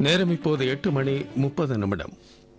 நேரம் இப்போது எட்டு மணி முப்பது நிமிடம்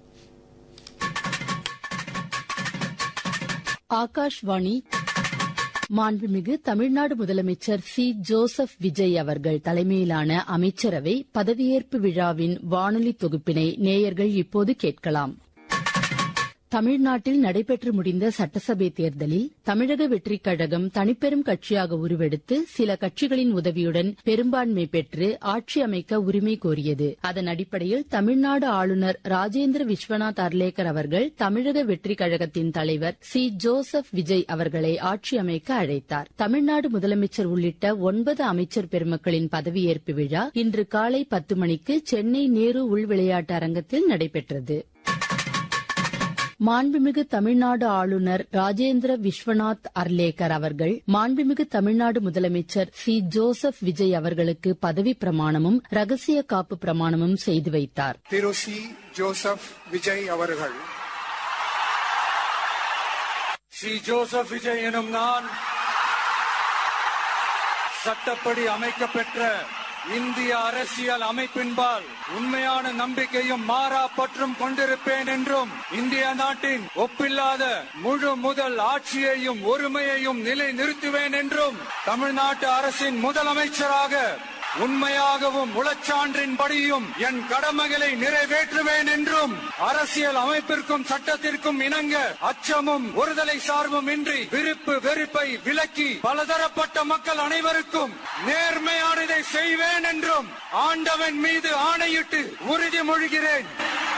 ஆகாஷ்வாணி மாண்புமிகு தமிழ்நாடு முதலமைச்சர் சி ஜோசப் விஜய் அவர்கள் தலைமையிலான அமைச்சரவை பதவியேற்பு விழாவின் வானொலி தொகுப்பினை நேயர்கள் இப்போது கேட்கலாம் தமிழ்நாட்டில் நடைபெற்று முடிந்த சட்டசபை தேர்தலில் தமிழக வெற்றிக் கழகம் தனிப்பெரும் கட்சியாக உருவெடுத்து சில கட்சிகளின் உதவியுடன் பெரும்பான்மை பெற்று ஆட்சி அமைக்க உரிமை கோரியது அதன் அடிப்படையில் தமிழ்நாடு ஆளுநர் ராஜேந்திர விஸ்வநாத் அர்லேக்கர் அவர்கள் தமிழக வெற்றிக் கழகத்தின் தலைவர் சி ஜோசப் விஜய் அவர்களை ஆட்சி அமைக்க அழைத்தார் தமிழ்நாடு முதலமைச்சர் உள்ளிட்ட ஒன்பது அமைச்சர் பெருமக்களின் பதவியேற்பு விழா இன்று காலை பத்து மணிக்கு சென்னை நேரு உள் விளையாட்டு அரங்கத்தில் நடைபெற்றது மாண்புமிகு தமிழ்நாடு ஆளுநர் ராஜேந்திர விஸ்வநாத் அர்லேக்கர் அவர்கள் மாண்புமிகு தமிழ்நாடு முதலமைச்சர் சி ஜோசப் விஜய் அவர்களுக்கு பதவி பிரமாணமும் ரகசிய காப்பு பிரமாணமும் செய்து வைத்தார் திரு சி ஜோசப் விஜய் அவர்கள் சி ஜோசப் விஜய் எனும் நான் சட்டப்படி அமைக்கப்பெற்ற இந்திய அரசியல் அமைப்பின்பால் உண்மையான நம்பிக்கையும் மாறா பற்றும் கொண்டிருப்பேன் என்றும் இந்திய நாட்டின் ஒப்பில்லாத முழு முதல் ஆட்சியையும் ஒருமையையும் நிலை நிறுத்துவேன் என்றும் தமிழ்நாட்டு அரசின் முதலமைச்சராக உண்மையாகவும் உளச்சான்றின்படியும் என் கடமைகளை நிறைவேற்றுவேன் என்றும் அரசியல் அமைப்பிற்கும் சட்டத்திற்கும் இணங்க அச்சமும் ஒருதலை சார்பும் இன்றி விருப்பு வெறுப்பை விலக்கி பலதரப்பட்ட மக்கள் அனைவருக்கும் நேர்மையானதை செய்வேன் என்றும் ஆண்டவன் மீது ஆணையிட்டு உறுதிமொழிகிறேன்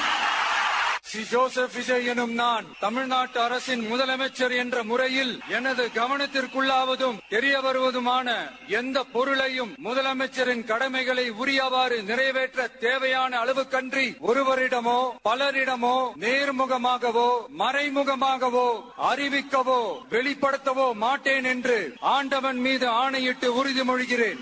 சி ஜோசப் விஜய் எனும் நான் தமிழ்நாட்டு அரசின் முதலமைச்சர் என்ற முறையில் எனது கவனத்திற்குள்ளாவதும் தெரிய வருவதுமான எந்த பொருளையும் முதலமைச்சரின் கடமைகளை உரியவாறு நிறைவேற்ற தேவையான அளவுக்கன்றி ஒருவரிடமோ பலரிடமோ நேர்முகமாகவோ மறைமுகமாகவோ அறிவிக்கவோ வெளிப்படுத்தவோ மாட்டேன் என்று ஆண்டவன் மீது ஆணையிட்டு உறுதிமொழிகிறேன்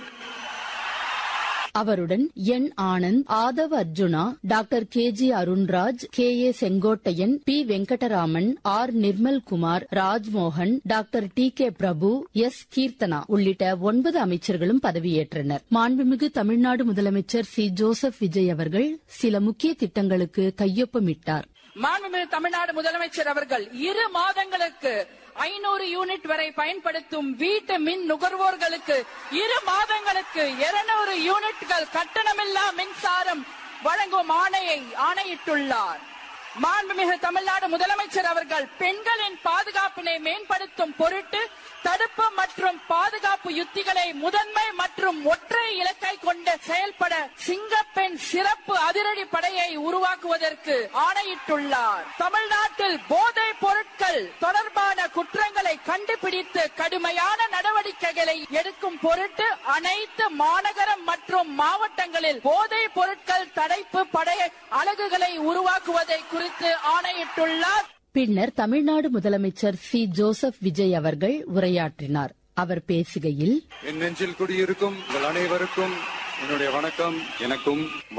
அவருடன் என் Anand Aadhav Arjuna doctor K G Arunraj K A Sengottaiyan P Venkataraman R Nirmalkumar Rajmohan doctor T K Prabhu S Keerthana உள்ளிட்ட ஒன்பது அமைச்சர்களும் பதவியேற்றனர் மாண்புமிகு தமிழ்நாடு முதலமைச்சர் சி ஜோசப் விஜய் அவர்கள் சில முக்கிய திட்டங்களுக்கு கையொப்பமிட்டார் மாண்புமிகு தமிழ்நாடு முதலமைச்சர் அவர்கள் இரு மாதங்களுக்கு ஐநூறு யூனிட் வரை பயன்படுத்தும் வீட்டு மின் நுகர்வோர்களுக்கு இரு மாதங்களுக்கு இருநூறு யூனிட்கள் கட்டணமில்லா மின்சாரம் வழங்கும் ஆணையை ஆணையிட்டுள்ளார் மாண்புமிகு தமிழ்நாடு முதலமைச்சர் அவர்கள் பெண்களின் பாதுகாப்பினை மேம்படுத்தும் பொருட்டு தடுப்பு மற்றும் பாதுகாப்பு யுத்திகளை முதன்மை மற்றும் ஒற்றை இலக்கை கொண்டு செயல்பட சிங்கப்பெண் சிறப்பு அதிரடி படையை உருவாக்குவதற்கு ஆணையிட்டுள்ளார் தமிழ்நாட்டில் போதைப் பொருட்கள் தொடர்பான குற்றங்களை கண்டுபிடித்து கடுமையான நடவடிக்கைகளை எடுக்கும் பொருட்டு அனைத்து மாநகரம் மற்றும் மாவட்டங்களில் போதைப் பொருட்கள் தடைப்பு படை அலகுகளை உருவாக்குவதை குறித்து ஆணையிட்டுள்ளார் பின்னர் தமிழ்நாடு முதலமைச்சர் சி ஜோசப் விஜய் அவர்கள் உரையாற்றினார் அவர் பேசுகையில் என் நெஞ்சில் குடியிருக்கும் உங்கள் அனைவருக்கும் என்னுடைய வணக்கம் எனக்கும்